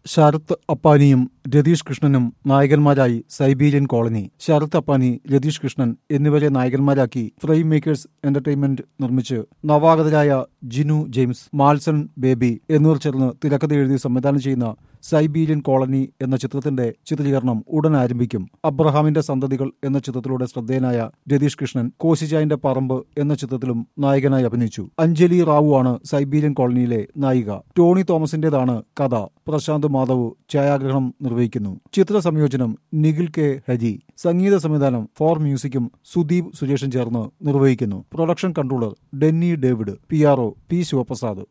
ശരത് അപ്പാനിയും രതീഷ് കൃഷ്ണനും നായകന്മാരായി സൈബീരിയൻ കോളനി ശരത് അപ്പാനി രതീഷ് കൃഷ്ണൻ എന്നിവരെ നായകന്മാരാക്കി ഫ്രെയിം മേക്കേഴ്സ് എന്റർടൈൻമെന്റ് നിർമ്മിച്ച് നവാഗതരായ ജിനു ജെയിംസ് മാൽസൺ ബേബി എന്നിവർ ചേർന്ന് തിരക്കഥ എഴുതി സംവിധാനം ചെയ്യുന്ന സൈബീരിയൻ കോളനി എന്ന ചിത്രത്തിന്റെ ചിത്രീകരണം ഉടൻ ആരംഭിക്കും അബ്രഹാമിന്റെ സന്തതികൾ എന്ന ചിത്രത്തിലൂടെ ശ്രദ്ധേയനായ രതീഷ് കൃഷ്ണൻ കോശിജായിന്റെ പറമ്പ് എന്ന ചിത്രത്തിലും നായകനായി അഭിനയിച്ചു അഞ്ജലി റാവു ആണ് സൈബീരിയൻ കോളനിയിലെ നായിക ടോണി തോമസിന്റേതാണ് കഥ പ്രശാന്ത് മാധവ് ഛായാഗ്രഹണം നിർവഹിക്കുന്നു ചിത്ര സംയോജനം നിഖിൽ കെ ഹരി സംഗീത സംവിധാനം ഫോർ മ്യൂസിക്കും സുദീപ് സുരേഷും ചേർന്ന് നിർവഹിക്കുന്നു production controller Denny David P R O P Sivaprasad